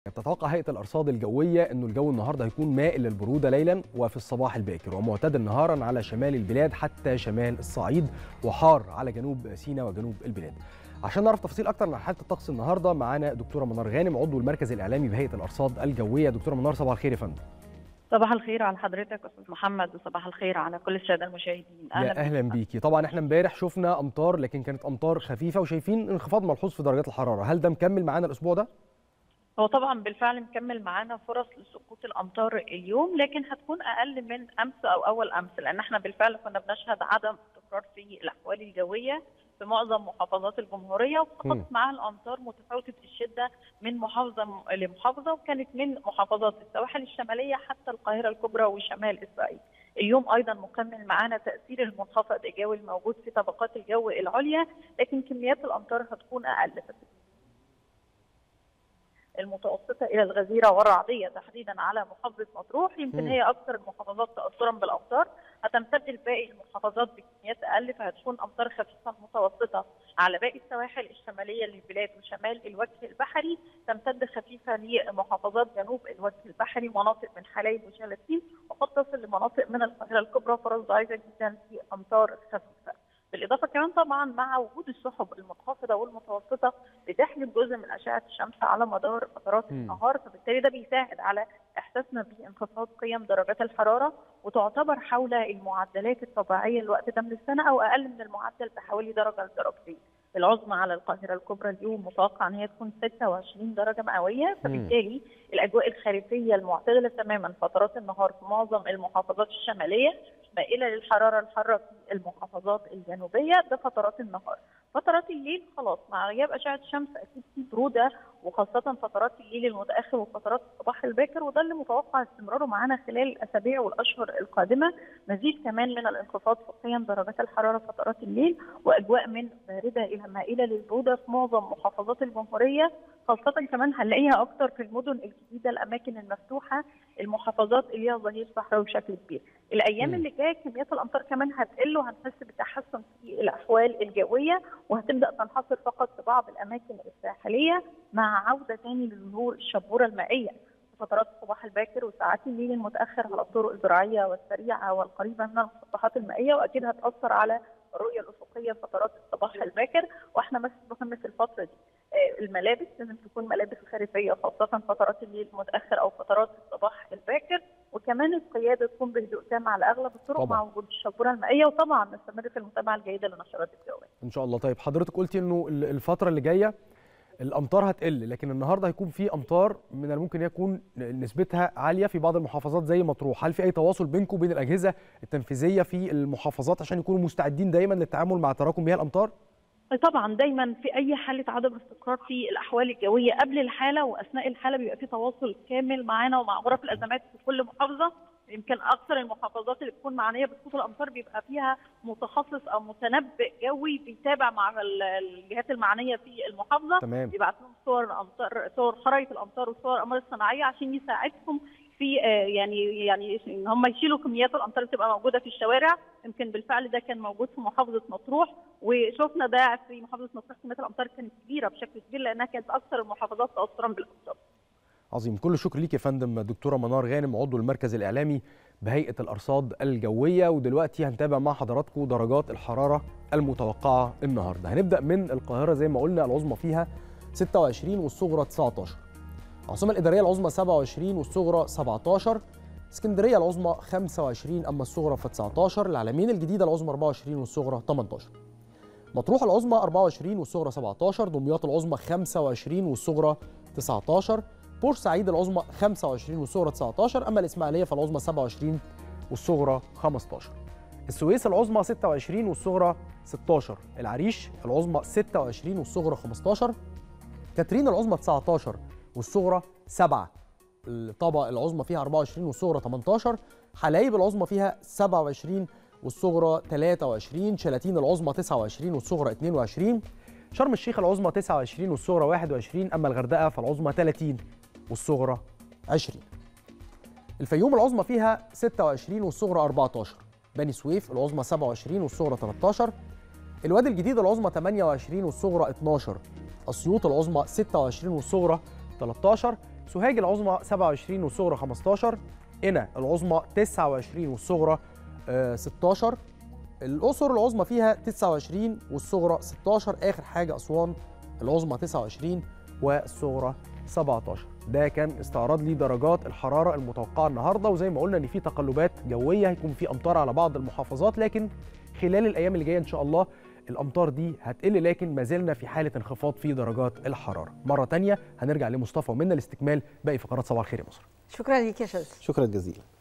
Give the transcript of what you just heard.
تتوقع هيئة الأرصاد الجوية أنه الجو النهاردة هيكون مائل للبرودة ليلا وفي الصباح الباكر ومعتدل نهارا على شمال البلاد حتى شمال الصعيد وحار على جنوب سيناء وجنوب البلاد عشان نعرف تفاصيل أكتر عن حالة الطقس النهاردة معانا دكتورة منار غانم عضو المركز الإعلامي بهيئة الأرصاد الجوية دكتورة منار صباح الخير يا فندم صباح الخير على حضرتك استاذ محمد وصباح الخير على كل الساده المشاهدين يا اهلا بيكي طبعا احنا امبارح شفنا امطار لكن كانت امطار خفيفه وشايفين انخفاض ملحوظ في درجات الحراره هل ده مكمل معانا الاسبوع ده هو طبعا بالفعل مكمل معانا فرص لسقوط الامطار اليوم لكن هتكون اقل من امس او اول امس لان احنا بالفعل كنا بنشهد عدم استقرار في الاحوال الجويه في معظم محافظات الجمهوريه وفقط مع الامطار متفاوته الشده من محافظه لمحافظه وكانت من محافظات السواحل الشماليه حتى القاهره الكبرى وشمال اسرائيل. اليوم ايضا مكمل معانا تاثير المنخفض الجوي الموجود في طبقات الجو العليا لكن كميات الامطار هتكون اقل المتوسطه الى الغزيره والرعديه تحديدا على محافظه مطروح يمكن هي اكثر المحافظات تاثرا بالامطار هتمتد لباقي المحافظات بكميات اقل فهتكون امطار خفيفه متوسطه على باقي السواحل الشماليه للبلاد وشمال الوجه البحري تمتد خفيفه لمحافظات جنوب الوجه البحري مناطق من حلايب وشلاتين وقد تصل لمناطق من القاهره الكبرى فرص ضعيفه جدا في امطار خفيفه. بالاضافه كمان طبعا مع وجود السحب المنخفضه والمتوسطه بتحجب جزء من اشعه الشمس على مدار فترات النهار فبالتالي ده بيساعد على احساسنا بانخفاض قيم درجات الحراره وتعتبر حول المعدلات الطبيعيه الوقت ده من السنه او اقل من المعدل بحوالي درجه لدرجتين. العظمى على القاهره الكبرى اليوم متوقع ان هي تكون 26 درجه مئويه فبالتالي الاجواء الخريفيه المعتدله تماما فترات النهار في معظم المحافظات الشماليه مائله للحراره الحاره في المحافظات الجنوبيه ده فترات النهار. فترات الليل خلاص مع غياب اشعه الشمس اكيد في بروده وخاصه فترات الليل المتاخر وفترات الصباح الباكر وده اللي متوقع استمراره معانا خلال الاسابيع والاشهر القادمه مزيد كمان من الانخفاض في قيم درجات الحراره فترات الليل واجواء من بارده الى مائله للبروده في معظم محافظات الجمهوريه خاصه كمان هنلاقيها اكتر في المدن الجديده الاماكن المفتوحه المحافظات اللي ليها ظهير صحراوي بشكل كبير. الايام م. اللي جايه كميات الامطار كمان هتقل وهنحس بتحسن في الاحوال الجويه وهتبدا تنحصر فقط في بعض الاماكن الساحليه مع عوده ثاني لظهور الشبوره المائيه فترات الصباح الباكر وساعات الليل المتاخر على الطرق الزراعيه والسريعه والقريبه من المسطحات المائيه واكيد هتاثر على الرؤيه الافقيه فترات الصباح الباكر واحنا بس مهم في الفتره دي الملابس لازم تكون ملابس خريفيه خاصه فترات الليل المتاخر او فترات الصباح الباكر وكمان القياده تكون بهدوء تام على اغلب الطرق طبعا. مع وجود الشبوره المائيه وطبعا نستمر في المتابعه الجيده للنشرات الجويه. ان شاء الله طيب حضرتك قلتي انه الفتره اللي جايه الامطار هتقل لكن النهارده هيكون في امطار من الممكن يكون نسبتها عاليه في بعض المحافظات زي مطروح هل في اي تواصل بينكم وبين الاجهزه التنفيذيه في المحافظات عشان يكونوا مستعدين دايما للتعامل مع تراكم مياه الامطار طبعا دايما في اي حاله عدم استقرار في الاحوال الجويه قبل الحاله واثناء الحاله بيبقى في تواصل كامل معانا ومع غرف الازمات في كل محافظه يمكن اكثر المحافظات اللي بتكون معنيه بسقوط الامطار بيبقى فيها متخصص او متنبئ جوي بيتابع مع الجهات المعنيه في المحافظه تمام. بيبعت لهم صور الامطار صور خرائط الامطار وصور الاقمار الصناعيه عشان يساعدهم في يعني يعني ان هم يشيلوا كميات الامطار اللي بتبقى موجوده في الشوارع يمكن بالفعل ده كان موجود في محافظه مطروح وشفنا ده في محافظه مطروح كميات الامطار كانت كبيره بشكل كبير لانها كانت اكثر المحافظات تاثرا بالامطار. عظيم كل الشكر ليك يا فندم دكتوره منار غانم عضو المركز الاعلامي بهيئه الارصاد الجويه ودلوقتي هنتابع مع حضراتكم درجات الحراره المتوقعه النهارده هنبدا من القاهره زي ما قلنا العظمى فيها 26 والصغرى 19 العاصمه الاداريه العظمى 27 والصغرى 17 اسكندريه العظمى 25 اما الصغرى في 19 العلمين الجديده العظمى 24 والصغرى 18 مطروح العظمى 24 والصغرى 17 دمياط العظمى 25 والصغرى 19 بورسعيد العظمى 25 والصغرى 19 اما الاسماعيليه فالعظمى 27 والصغرى 15 السويس العظمى 26 والصغرى 16 العريش العظمى 26 والصغرى 15 كاترين العظمى 19 والصغرى 7 الطبق العظمى فيها 24 والصغرى 18 حلايب العظمى فيها 27 والصغرى 23 شلاتين العظمى 29 والصغرى 22 شرم الشيخ العظمى 29 والصغرى 21 اما الغردقه فالعظمى 30 والصغرى 20 الفيوم العظمى فيها 26 والصغرى 14 بني سويف العظمى 27 والصغرى 13 الوادي الجديد العظمى 28 والصغرى 12 اسيوط العظمى 26 والصغرى 13 سوهاج العظمى 27 والصغرى 15 قنا العظمى 29 والصغرى آه، 16 الأقصر العظمى فيها 29 والصغرى 16 آخر حاجة أسوان العظمى 29 والصغرى 17 ده كان استعراض لدرجات الحرارة المتوقعة النهاردة وزي ما قلنا إن في تقلبات جوية هيكون في أمطار على بعض المحافظات لكن خلال الأيام اللي جاية إن شاء الله الأمطار دي هتقل لكن ما زلنا في حالة انخفاض في درجات الحرارة مرة تانية هنرجع لمصطفى ومنا لاستكمال باقي فقرات صباح الخير يا مصر شكرا ليك يا شاذ شكرا جزيلا